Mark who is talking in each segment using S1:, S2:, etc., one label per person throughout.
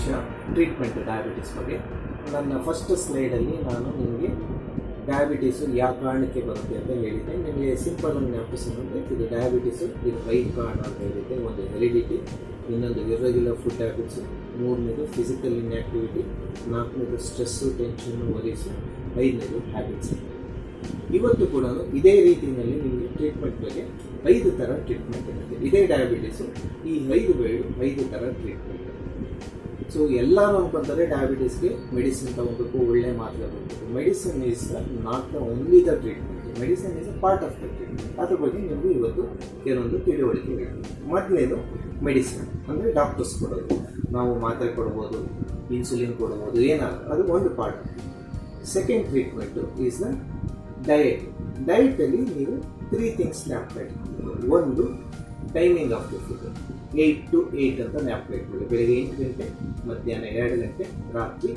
S1: ನಿಮಿಷ treatment diabetes ಬಗ್ಗೆ ನನ್ನ ಫಸ್ಟ್ ಸ್ಲೈಡಲ್ಲಿ ನಾನು ನಿಮಗೆ ಡಯಾಬಿಟೀಸು ಯಾವ ಕಾರಣಕ್ಕೆ ಬರುತ್ತೆ ಅಂತ ಹೇಳಿದ್ದೆ ನಿಮಗೆ ಸಿಂಪಲ್ ಆಗಿ ಜ್ಞಾಪಿಸೋದಂದರೆ ಇದು ಡಯಾಬಿಟಿಸು ಇದು ವೈಟ್ ಕಾರಣ ಅಂತ ಹೇಳಿದ್ದೆ ಒಂದು ಹೆರಿಡಿಟಿ ಇನ್ನೊಂದು ಇರ್ರೆಗ್ಯುಲರ್ ಫುಡ್ ಹ್ಯಾಬಿಟ್ಸು ಮೂರನೇದು ಫಿಸಿಕಲ್ ಇನ್ಆಕ್ಟಿವಿಟಿ ನಾಲ್ಕನೇದು ಸ್ಟ್ರೆಸ್ಸು ಟೆನ್ಷನ್ನು ವರೀಸು ಐದನೇದು ಹ್ಯಾಬಿಟ್ಸ್ ಇವತ್ತು ಕೂಡ ಇದೇ ರೀತಿಯಲ್ಲಿ ನಿಮಗೆ ಟ್ರೀಟ್ಮೆಂಟ್ ಬಗ್ಗೆ ಐದು ಥರ ಟ್ರೀಟ್ಮೆಂಟ್ ಇರುತ್ತೆ ಇದೇ ಡಯಾಬಿಟಿಸು ಈ ಐದು ಬೇಳು ಐದು ಥರ ಟ್ರೀಟ್ಮೆಂಟ್ ಸೊ ಎಲ್ಲರೂ ಅನ್ಕೊಂತಾರೆ ಡಯಾಬಿಟಿಸ್ಗೆ ಮೆಡಿಸಿನ್ ತಗೋಬೇಕು ಒಳ್ಳೆ ಮಾತ್ರೆ ತಗೋಬೇಕು medicine is not the only the treatment medicine is a part of the treatment ಅದ್ರ ಬಗ್ಗೆ ನಿಮಗೂ ಇವತ್ತು ಕೆಲವೊಂದು ತಿಳುವಳಿಕೆ ಹೇಳ್ತೀನಿ ಮೊದಲನೇದು ಮೆಡಿಸಿನ್ ಅಂದರೆ ಡಾಕ್ಟರ್ಸ್ ಕೊಡೋದು ನಾವು ಮಾತ್ರೆ ಕೊಡ್ಬೋದು ಇನ್ಸುಲಿನ್ ಕೊಡ್ಬೋದು ಏನಾದ್ರು ಅದು ಒಂದು part second treatment is the diet ಡಯಟಲ್ಲಿ ನೀವು ತ್ರೀ ಥಿಂಗ್ಸ್ ಜ್ಞಾಪಕ ಒಂದು timing of the food eight to eight ಅಂತ ಜ್ಞಾಪಕ ಇಟ್ಕೊಳ್ಳಿ ಬೆಳಿಗ್ಗೆ ಎಂಟು ಗಂಟೆ ಮಧ್ಯಾಹ್ನ ಎರಡು ಗಂಟೆ ರಾತ್ರಿ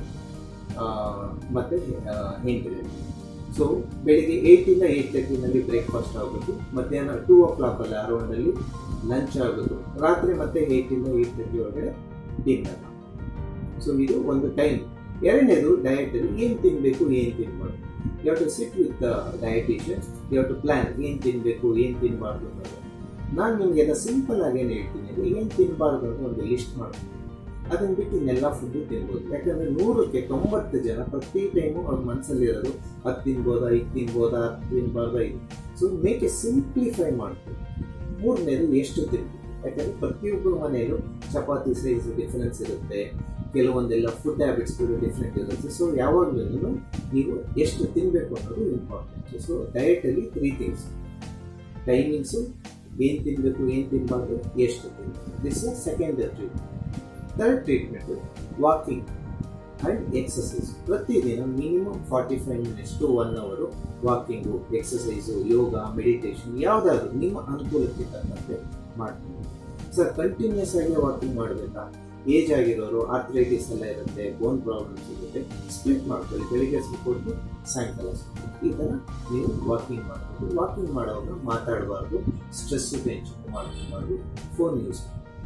S1: ಮತ್ತು ಎಂಟು ಗಂಟೆ ಸೊ ಬೆಳಿಗ್ಗೆ ಏಯ್ಟಿಂದ ಏಯ್ಟ್ ತರ್ಟಿನಲ್ಲಿ ಬ್ರೇಕ್ಫಾಸ್ಟ್ ಆಗಬೇಕು ಮಧ್ಯಾಹ್ನ ಟೂ ಓ ಕ್ಲಾಕಲ್ಲಿ ಅರೌಂಡಲ್ಲಿ ಲಂಚ್ ಆಗಬೇಕು ರಾತ್ರಿ ಮತ್ತೆ ಏಯ್ಟಿಂದ ಏಯ್ಟ್ ತರ್ಟಿ ಒಳಗಡೆ ಡಿನ್ನರ್ ಸೊ ಇದು ಒಂದು ಟೈಮ್ ಎರಡನೇದು ಡಯಟಲ್ಲಿ ಏನು ತಿನ್ನಬೇಕು ಏನು ತಿನ್ನಬಾರ್ದು you have to sit with the dietitian you have to plan ಏನು ತಿನ್ನಬೇಕು ಏನು ತಿನ್ನಬಾರ್ದು ಅನ್ನೋದು ನಾನು ನಿಮಗೆ ಎಲ್ಲ ಸಿಂಪಲ್ ಆಗಿ ಏನು ಹೇಳ್ತೀನಿ ಅಂದರೆ ಏನು ತಿನ್ನಬಾರ್ದು ಅಂತ ಒಂದು ಲಿಸ್ಟ್ ಮಾಡ್ತೀನಿ ಅದನ್ನು ಬಿಟ್ಟು ಇನ್ನೆಲ್ಲ ಫುಡ್ಡು ತಿನ್ಬೋದು ಯಾಕಂದರೆ ನೂರಕ್ಕೆ ತೊಂಬತ್ತು ಜನ ಪ್ರತಿ ಟೈಮು ಅವ್ರ ಮನಸ್ಸಲ್ಲಿರೋದು ಅದು ತಿನ್ಬೋದಾ ಇದು ತಿನ್ಬೋದಾ ಅದು ತಿನ್ಬಾರ್ದಾ ಇದು ಸೊ ಮೇಕ್ ಎ ಸಿಂಪ್ಲಿಫೈ ಮಾಡ್ತೀವಿ ಮೂರನೇದು ಎಷ್ಟು ತಿನ್ಬೇಕು ಯಾಕಂದರೆ ಪ್ರತಿಯೊಬ್ಬರ ಮನೆಯಲ್ಲೂ ಚಪಾತಿ ಸೈಜ್ ಡಿಫ್ರೆನ್ಸ್ ಇರುತ್ತೆ ಕೆಲವೊಂದೆಲ್ಲ ಫುಡ್ ಹ್ಯಾಬಿಟ್ಸ್ಗಳು ಡಿಫ್ರೆಂಟ್ ಇರುತ್ತೆ ಸೊ ಯಾವಾಗಲೂ ನೀವು ಎಷ್ಟು ತಿನ್ನಬೇಕು ಅನ್ನೋದು ಇಂಪಾರ್ಟೆಂಟ್ ಸೊ ಡಯಟಲ್ಲಿ ತ್ರೀ ಥಿಂಗ್ಸ್ ಟೈಮಿಂಗ್ಸು ಏನು ತಿನ್ನಬೇಕು ಏನು ತಿನ್ನಬಾರ್ದು ಎಷ್ಟು ತಿನ್ನಬೇಕು this is second treatment third treatment walking and exercise ಪ್ರತಿದಿನ minimum forty five minutes to one ಅವರು ವಾಕಿಂಗು ಎಕ್ಸಸೈಸು ಯೋಗ ಮೆಡಿಟೇಷನ್ ಯಾವುದಾದ್ರು ನಿಮ್ಮ ಅನುಕೂಲಕ್ಕೆ ತಕ್ಕಂತೆ ಮಾಡ್ತೀನಿ ಸರ್ ಕಂಟಿನ್ಯೂಸ್ ಆಗಿ ವಾಕಿಂಗ್ ಮಾಡಬೇಕಾ ಏಜ್ ಆಗಿರೋರು ಆರ್ಥ್ರೈಟಿಸ್ ಎಲ್ಲ ಇರುತ್ತೆ ಬೋನ್ ಪ್ರಾಬ್ಲಮ್ಸ್ ಇರುತ್ತೆ ಸ್ಪ್ಲಿಟ್ ಮಾಡ್ಕೊಳ್ಳಿ ಬೆಳಿಗ್ಗೆ ಸ್ವಲ್ಪ ಹೊತ್ತು ಸಾಯಂಕಾಲ ಸ್ವಲ್ಪ ಈ ಥರ ನೀವು ವಾಕಿಂಗ್ ಮಾಡ್ಬೋದು ವಾಕಿಂಗ್ ಮಾಡುವಾಗ ಮಾತಾಡಬಾರ್ದು ಸ್ಟ್ರೆಸ್ಸು ಟೆನ್ಷನ್ ಮಾಡ್ಕೊಬಾರ್ದು ಫೋನ್ ಯೂಸ್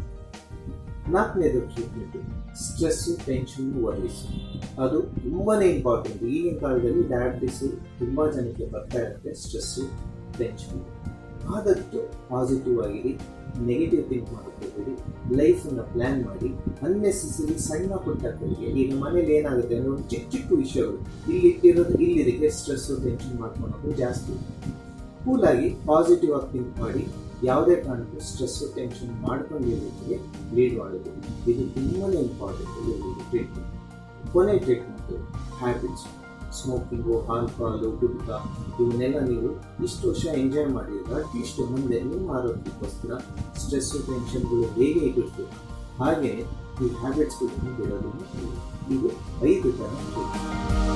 S1: ನಾಲ್ಕನೇದು ಟ್ರೀಟ್ಮೆಂಟು ಸ್ಟ್ರೆಸ್ಸು ಟೆನ್ಷನ್ನು ವರೀಸು ಅದು ತುಂಬಾ ಇಂಪಾರ್ಟೆಂಟ್ ಈಗಿನ ಕಾಲದಲ್ಲಿ ಡಯಾಬಿಟಿಸು ತುಂಬ ಜನಕ್ಕೆ ಬರ್ತಾ ಇರುತ್ತೆ ಸ್ಟ್ರೆಸ್ಸು ಟೆನ್ಷನ್ ಆದಷ್ಟು ಪಾಸಿಟಿವ್ ಆಗಿರಿ ನೆಗೆಟಿವ್ ಥಿಂಕ್ ಮಾಡ್ಕೋಬೇಡಿ ಲೈಫನ್ನು ಪ್ಲ್ಯಾನ್ ಮಾಡಿ ಅನ್ನೆಸೆಸರಿ ಸಣ್ಣ ಪುಟ್ಟ ಕಡೆಗೆ ಈಗ ಮನೇಲಿ ಏನಾಗುತ್ತೆ ಅಂದರೆ ಒಂದು ಚಿಕ್ಕ ಚಿಕ್ಕ ವಿಷಯಗಳು ಇಲ್ಲಿ ಇಟ್ಟಿರೋದು ಇಲ್ಲಿದಕ್ಕೆ ಸ್ಟ್ರೆಸ್ಸು ಟೆನ್ಷನ್ ಮಾಡ್ಕೊಳೋದು ಜಾಸ್ತಿ ಕೂಲಾಗಿ ಪಾಸಿಟಿವ್ ಆಗಿ ಥಿಂಕ್ ಮಾಡಿ ಯಾವುದೇ ಕಾರಣಕ್ಕೂ ಸ್ಟ್ರೆಸ್ಸು ಟೆನ್ಷನ್ ಮಾಡ್ಕೊಂಡಿರೋದಕ್ಕೆ ಲೀಡ್ ಮಾಡೋದು ಇದು ತುಂಬಾ ಇಂಪಾರ್ಟೆಂಟ್ ಟ್ರೀಟ್ಮೆಂಟ್ ಕೊನೆ treatment habits smoking alcohol gutka ಇವನ್ನೆಲ್ಲ ನೀವು ಇಷ್ಟು ವರ್ಷ ಎಂಜಾಯ್ ಮಾಡಿದ್ರೆ ಅಟ್ಲೀಸ್ಟ್ ಮುಂದೆ ನಿಮ್ಮ ಆರೋಗ್ಯಕ್ಕೋಸ್ಕರ ಸ್ಟ್ರೆಸ್ಸು ಟೆನ್ಷನ್ಗಳು ಹೇಗೆ ಇಟ್ಟಿರ್ತೀರ ಹಾಗೆ ಈ ಹ್ಯಾಬಿಟ್ಸ್ಗಳನ್ನು ಬಿಡೋದನ್ನು ಇದು ಐದು ಥರ